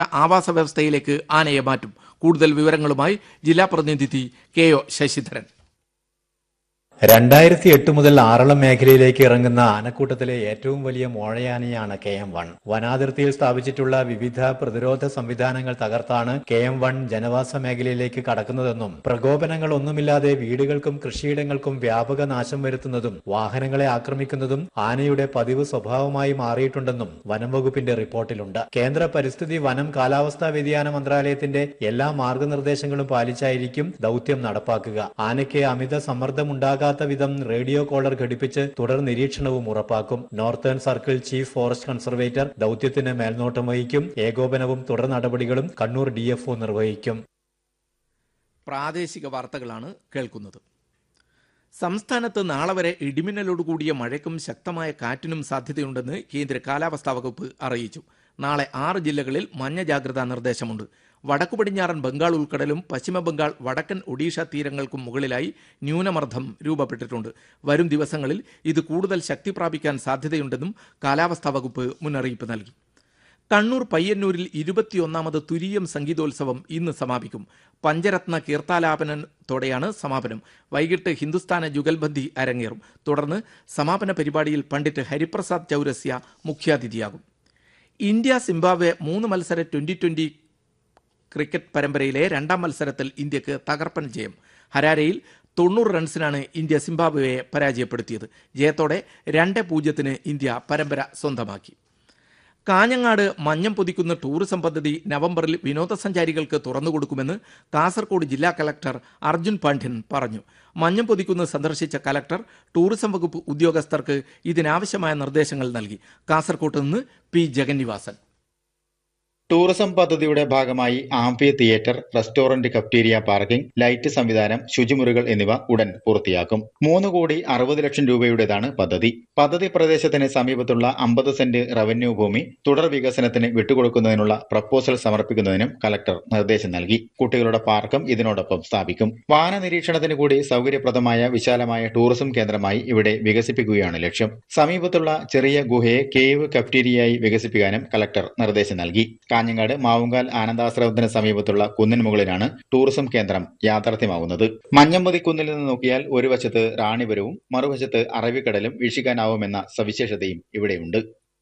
ആവാസ വ്യവസ്ഥയിലേക്ക് ആനയെ മാറ്റും കൂടുതൽ വിവരങ്ങളുമായി ജില്ലാ പ്രതിനിധി കെ ഒ ശശിധരൻ രണ്ടായിരത്തി എട്ട് മുതൽ ആറളം മേഖലയിലേക്ക് ഇറങ്ങുന്ന ആനക്കൂട്ടത്തിലെ ഏറ്റവും വലിയ മോഴയാനയാണ് കെ എം വൺ വനാതിർത്തിയിൽ സ്ഥാപിച്ചിട്ടുള്ള വിവിധ പ്രതിരോധ സംവിധാനങ്ങൾ തകർത്താണ് കെ എം വൺ ജനവാസ മേഖലയിലേക്ക് കടക്കുന്നതെന്നും പ്രകോപനങ്ങൾ ഒന്നുമില്ലാതെ വീടുകൾക്കും കൃഷിയിടങ്ങൾക്കും വ്യാപക നാശം വരുത്തുന്നതും വാഹനങ്ങളെ ആക്രമിക്കുന്നതും ആനയുടെ പതിവ് സ്വഭാവമായി മാറിയിട്ടുണ്ടെന്നും വനം വകുപ്പിന്റെ റിപ്പോർട്ടിലുണ്ട് കേന്ദ്ര പരിസ്ഥിതി വനം കാലാവസ്ഥാ വ്യതിയാന മന്ത്രാലയത്തിന്റെ എല്ലാ മാർഗനിർദ്ദേശങ്ങളും പാലിച്ചായിരിക്കും ദൌത്യം നടപ്പാക്കുക ആനയ്ക്ക് അമിത സമ്മർദ്ദമുണ്ടാകാത്ത വിധം റേഡിയോ കോളർ ഘടിപ്പിച്ച് തുടർ നിരീക്ഷണവും ഉറപ്പാക്കും northern circle chief forest conservator ദൌത്യത്തിന് മേൽനോട്ടം വഹിക്കും ഏകോപനവും തുടർ നടപടികളും കണ്ണൂർ ഡിഎഫ്ഒ നിർവഹിക്കും പ്രാദേശിക വാർത്തകളാണ് കേൾക്കുന്നത് സംസ്ഥാനത്ത് നാളെ വരെ ഇടിമിന്നലോടുകൂടിയ മഴയ്ക്കും ശക്തമായ കാറ്റിനും സാധ്യതയുണ്ടെന്ന് കേന്ദ്ര കാലാവസ്ഥാ വകുപ്പ് അറിയിച്ചു നാളെ ആറ് ജില്ലകളിൽ മഞ്ഞ ജാഗ്രതാ നിർദ്ദേശമുണ്ട് വടക്കു പടിഞ്ഞാറൻ ബംഗാൾ ഉൾക്കടലും പശ്ചിമ ബംഗാൾ വടക്കൻ ഒഡീഷ തീരങ്ങൾക്കും മുകളിലായി ന്യൂനമർദ്ദം രൂപപ്പെട്ടിട്ടുണ്ട് വരും ദിവസങ്ങളിൽ ഇത് കൂടുതൽ ശക്തി പ്രാപിക്കാൻ സാധ്യതയുണ്ടെന്നും കാലാവസ്ഥാ വകുപ്പ് മുന്നറിയിപ്പ് നൽകി കണ്ണൂർ പയ്യന്നൂരിൽ ഇരുപത്തിയൊന്നാമത് തുരീയം സംഗീതോത്സവം ഇന്ന് സമാപിക്കും പഞ്ചരത്ന കീർത്താലാപനത്തോടെയാണ് സമാപനം വൈകിട്ട് ഹിന്ദുസ്ഥാന ജുഗൽബന്ദി അരങ്ങേറും തുടർന്ന് സമാപന പരിപാടിയിൽ പണ്ഡിറ്റ് ഹരിപ്രസാദ് ചൌരസ്യ മുഖ്യാതിഥിയാകും ഇന്ത്യ സിംബാബ്വെ മൂന്ന് മത്സര ട്വന്റി ട്വന്റി ക്രിക്കറ്റ് പരമ്പരയിലെ രണ്ടാം മത്സരത്തിൽ ഇന്ത്യക്ക് തകർപ്പൻ ജയം ഹരാരയിൽ തൊണ്ണൂറ് റൺസിനാണ് ഇന്ത്യ സിംബാബ്വെയെ പരാജയപ്പെടുത്തിയത് ജയത്തോടെ രണ്ട് പൂജ്യത്തിന് ഇന്ത്യ പരമ്പര സ്വന്തമാക്കി കാഞ്ഞങ്ങാട് മഞ്ഞം പൊതിക്കുന്ന ടൂറിസം പദ്ധതി നവംബറിൽ വിനോദസഞ്ചാരികൾക്ക് തുറന്നുകൊടുക്കുമെന്ന് കാസർഗോഡ് ജില്ലാ കലക്ടർ അർജുൻ പാണ്ഡ്യൻ പറഞ്ഞു മഞ്ഞം പൊതിക്കുന്ന് സന്ദർശിച്ച കലക്ടർ ടൂറിസം വകുപ്പ് ഉദ്യോഗസ്ഥർക്ക് ഇതിനാവശ്യമായ നിർദ്ദേശങ്ങൾ നൽകി കാസർകോട്ട് നിന്ന് പി ജഗന്നിവാസൻ ടൂറിസം പദ്ധതിയുടെ ഭാഗമായി amphitheatre restaurant cafeteria parking light സംവിധാനം ശുചിമുറികൾ എന്നിവ ഉടൻ പൂർത്തിയാക്കും മൂന്ന് കോടി അറുപത് ലക്ഷം രൂപയുടേതാണ് പദ്ധതി പദ്ധതി പ്രദേശത്തിന് സമീപത്തുള്ള അമ്പത് സെന്റ് റവന്യൂ ഭൂമി തുടർ വികസനത്തിന് വിട്ടുകൊടുക്കുന്നതിനുള്ള പ്രപ്പോസൽ സമർപ്പിക്കുന്നതിനും കലക്ടർ നിർദ്ദേശം നൽകി കുട്ടികളുടെ പാർക്കും ഇതിനോടൊപ്പം സ്ഥാപിക്കും വാഹന നിരീക്ഷണത്തിന് കൂടി സൗകര്യപ്രദമായ വിശാലമായ ടൂറിസം കേന്ദ്രമായി ഇവിടെ വികസിപ്പിക്കുകയാണ് ലക്ഷ്യം സമീപത്തുള്ള ചെറിയ ഗുഹയെ കേവ് കഫ്റ്റീരിയയായി വികസിപ്പിക്കാനും കലക്ടർ നിർദ്ദേശം നൽകി കാഞ്ഞങ്ങാട് മാവുങ്കാൽ ആനന്ദാശ്രമത്തിന് സമീപത്തുള്ള കുന്നിന് മുകളിലാണ് ടൂറിസം കേന്ദ്രം യാഥാർത്ഥ്യമാവുന്നത് മഞ്ഞമ്പതി കുന്നിൽ നിന്ന് നോക്കിയാൽ ഒരു വശത്ത് റാണിപുരവും മറുവശത്ത് അറബിക്കടലും വീക്ഷിക്കാനാവുമെന്ന സവിശേഷതയും ഇവിടെയുണ്ട്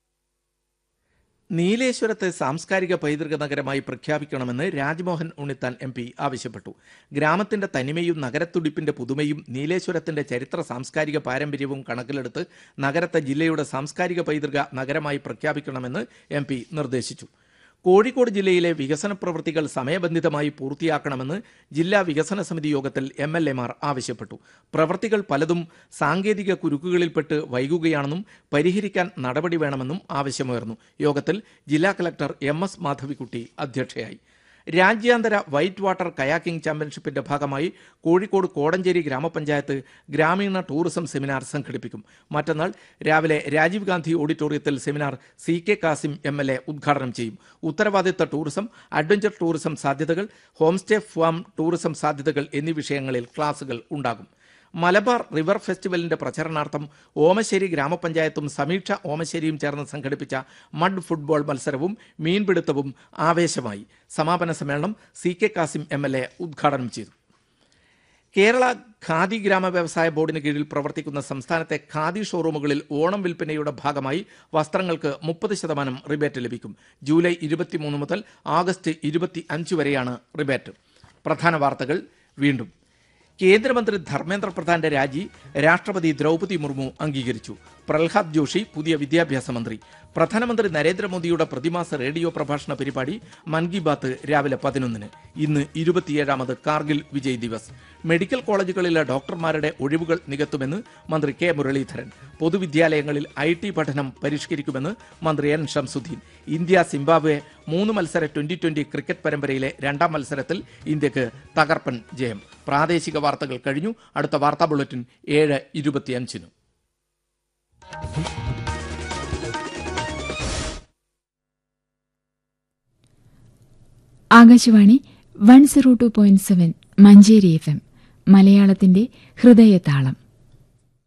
നീലേശ്വരത്തെ സാംസ്കാരിക പൈതൃക നഗരമായി പ്രഖ്യാപിക്കണമെന്ന് രാജ്മോഹൻ ഉണ്ണിത്താൻ എം പി ആവശ്യപ്പെട്ടു ഗ്രാമത്തിന്റെ തനിമയും നഗരത്തുടിപ്പിന്റെ പുതുമയും നീലേശ്വരത്തിന്റെ ചരിത്ര സാംസ്കാരിക പാരമ്പര്യവും കണക്കിലെടുത്ത് നഗരത്തെ ജില്ലയുടെ സാംസ്കാരിക പൈതൃക നഗരമായി പ്രഖ്യാപിക്കണമെന്ന് എം പി നിർദ്ദേശിച്ചു കോഴിക്കോട് ജില്ലയിലെ വികസന പ്രവൃത്തികൾ സമയബന്ധിതമായി പൂർത്തിയാക്കണമെന്ന് ജില്ലാ വികസന സമിതി യോഗത്തിൽ എം എൽ എമാർ ആവശ്യപ്പെട്ടു പ്രവൃത്തികൾ പലതും സാങ്കേതിക കുരുക്കുകളിൽപ്പെട്ട് വൈകുകയാണെന്നും പരിഹരിക്കാൻ നടപടി വേണമെന്നും ആവശ്യമുയർന്നു യോഗത്തിൽ ജില്ലാ കലക്ടർ എം എസ് മാധവിക്കുട്ടി അധ്യക്ഷയായി രാജ്യാന്തര വൈറ്റ് വാട്ടർ കയാക്കിംഗ് ചാമ്പ്യൻഷിപ്പിന്റെ ഭാഗമായി കോഴിക്കോട് കോടഞ്ചേരി ഗ്രാമപഞ്ചായത്ത് ഗ്രാമീണ ടൂറിസം സെമിനാർ സംഘടിപ്പിക്കും മറ്റന്നാൾ രാവിലെ രാജീവ് ഗാന്ധി ഓഡിറ്റോറിയത്തിൽ seminar C K Kasim M L A ഉദ്ഘാടനം ചെയ്യും ഉത്തരവാദിത്ത ടൂറിസം അഡ്വഞ്ചർ ടൂറിസം സാധ്യതകൾ ഹോം സ്റ്റേ ഫാം ടൂറിസം സാധ്യതകൾ എന്നീ വിഷയങ്ങളിൽ ക്ലാസുകൾ ഉണ്ടാകും മലബാർ റിവർ ഫെസ്റ്റിവലിന്റെ പ്രചരണാർത്ഥം ഓമശ്ശേരി ഗ്രാമപഞ്ചായത്തും സമീക്ഷ ഓമശ്ശേരിയും ചേർന്ന് സംഘടിപ്പിച്ച മഡ് ഫുട്ബോൾ മത്സരവും മീൻപിടുത്തവും ആവേശമായി സമാപന സമ്മേളനം C K Kasim M L A ഉദ്ഘാടനം ചെയ്തു കേരള ഖാദി ഗ്രാമ വ്യവസായ ബോർഡിന് കീഴിൽ പ്രവർത്തിക്കുന്ന സംസ്ഥാനത്തെ ഖാദി ഷോറൂമുകളിൽ ഓണം വിൽപ്പനയുടെ ഭാഗമായി വസ്ത്രങ്ങൾക്ക് മുപ്പത് ശതമാനം റിബേറ്റ് ലഭിക്കും ജൂലൈ ഇരുപത്തിമൂന്ന് മുതൽ ആഗസ്റ്റ് ഇരുപത്തി അഞ്ച് വരെയാണ് റിബേറ്റ് പ്രധാന വാർത്തകൾ വീണ്ടും കേന്ദ്രമന്ത്രി ധർമ്മേന്ദ്ര പ്രധാന്റെ രാജി രാഷ്ട്രപതി ദ്രൗപതി മുർമു അംഗീകരിച്ചു പ്രഹ്ലാദ് ജോഷി പുതിയ വിദ്യാഭ്യാസ മന്ത്രി പ്രധാനമന്ത്രി നരേന്ദ്രമോദിയുടെ പ്രതിമാസ റേഡിയോ പ്രഭാഷണ പരിപാടി മൻ കി ബാത്ത് രാവിലെ പതിനൊന്നിന് ഇന്ന് ഇരുപത്തിയേഴാമത് കാർഗിൽ വിജയ് ദിവസ് മെഡിക്കൽ കോളേജുകളിലെ ഡോക്ടർമാരുടെ ഒഴിവുകൾ നികത്തുമെന്ന് മന്ത്രി കെ മുരളീധരൻ പൊതുവിദ്യാലയങ്ങളിൽ ഐ ടി പഠനം പരിഷ്കരിക്കുമെന്ന് മന്ത്രി എൻ ഷംസുദ്ദീൻ ഇന്ത്യ സിംബാബ്വെ മൂന്ന് മത്സര ട്വന്റി ട്വന്റി ക്രിക്കറ്റ് പരമ്പരയിലെ രണ്ടാം മത്സരത്തിൽ ഇന്ത്യക്ക് തകർപ്പൻ ജയം പ്രാദേശിക വാർത്തകൾ കഴിഞ്ഞു അടുത്ത വാർത്താ ബുള്ളറ്റിൻ ഏഴ് ഇരുപത്തിയഞ്ചിന് Akashvani one zero two point seven Manjeri F M മലയാളത്തിന്റെ ഹൃദയതാളം